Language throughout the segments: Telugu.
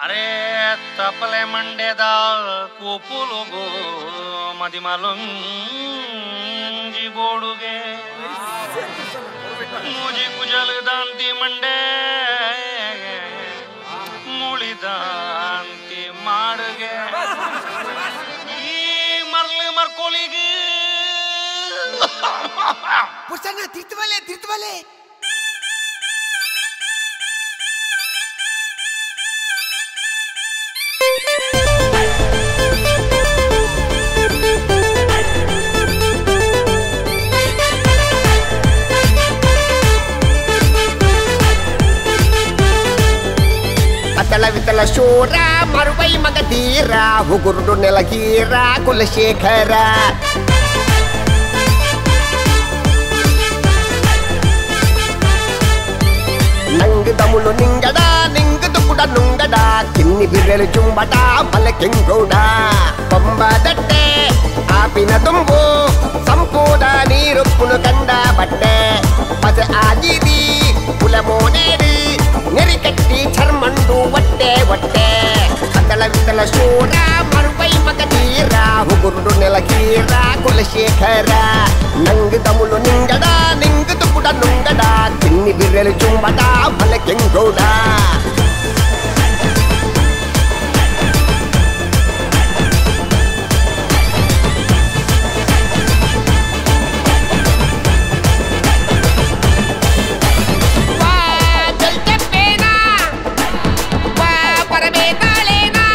ಅರೆ ತಪ್ಪಲೆ ಮಂಡ್ಯದ ಕೂಪುಲುಗು ಮದಿಮಲೊಂಜಿ ಬೋಡುಗೆ ಮುಜಿ ಕುಜಲ್ ದಾಂತಿ ಮಂಡೆ ಮುಳಿದಾಂತಿ ಮಾಡುಗೆ ಈ ಮರ್ಲಿ ಮರ್ಕೋಲಿಗೆ ಪುರುಷಣ್ಣ ತಿರ್ತವಲೆ ತಿರ್ತವಲೆ అతల వితల శూర మరువై మగధీర ఉగురుడు నెలగీర కులశేఖర నంగు దములు నింగడా నింగుదు కూడా నుంగడా కిన్ని బిర్రెలు చుంబట పలకింగుడా కొంబదట్టే ఆపిన దుంబు సంపూడ నీరుప్పును కండ బట్టే పద ఆజిది కులమోనేడి నెరికట్టి చర్మండు వట్టే వట్టే అతల వితల శూర మరుపై మగధీర ఉగురుడు నెలగీర కులశేఖర నంగు దములు నింగడా నింగుదు కూడా నుంగడా కిన్ని బిర్రెలు చుంబట పలకింగుడా వా జల్చెప్పేనా వా పరమేతాళేనా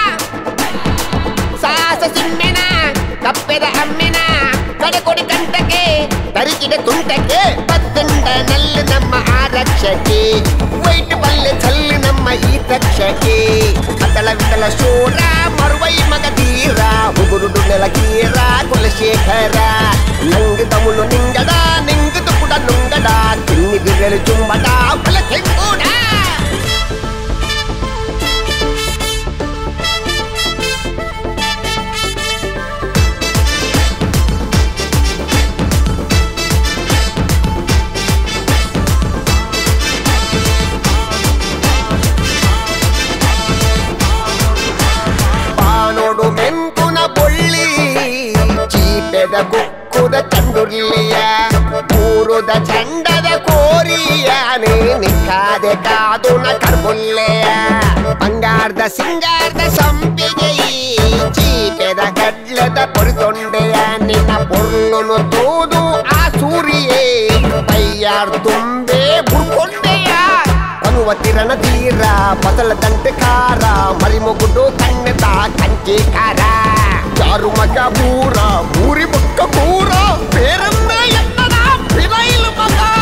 సాహస సిమ్మెనా ಕಪ್ಪೆದ ಅಮ್ಮಿನ ಕಡೆಕೊಡಿ ಕಂಟಕ್ಕೆ ತರಿಕಿದ ತುಂಟಕ್ಕೆ ಪತ್ತಂಡ ನಲ್ಲು ನಮ್ಮ ಆರಕ್ಷಕಿ ವೈಟ್ ಬಲ್ಲೆ ಚಲ್ಲು ನಮ್ಮ ಈ ತಕ್ಷಕಿ ಅತಳ ವಿತಳ ಶೂರ ಮರುವೈ ಮಗಧೀರ ಉಗುರುಡು ನೆಲಗೀರ ಕುಲಶೇಖರ ನಂಗು ತములు ನಿಂಗಡ ನಿಂಗುದು ಕೂಡ ನುಂಗಡ ತಿನ್ನಿ ಬಿರ್ರೆಲು ಚುಂಬಟ ಬಲಕೆಂಗೂಡ ಬಾನೋಡು ಮೆಂಕುನ ಬೊಳ್ಳಿ ಚೀಪೆದ ಕುಕ್ಕುದ ಚಂಡುರ್ಲಿಯ ಪೂರುದ ಚಂಡದ ಕೋರಿಯ ನಿಕ್ಕಾದೆ ಕಾದುನ ಕರ್ಬುಲ್ಲೆಯ ಬಂಗಾರದ ಸಿಂಗಾರದ ಸಂಪಿಗೆ ಚೀಪೆದ ಗಡ್ಲದ ಪೊರಿತೊಂಡೆಯ ನಿನ್ನ ಪೊರ್ಲುನು ತೂದು ಆ ಸೂರಿಯೇ ಬೈಯಾರ್ ತುಂಬೆ ಬುರ್ಕೊಂಡೆಯ అనువ తిరణ తీర బదల దంటే కార మరి మొగుడు కన్నెత కంచి కార చారు మగ బూర బూరి ముక్క బూర పేరన్న ఎన్నడా పిలైలు మగ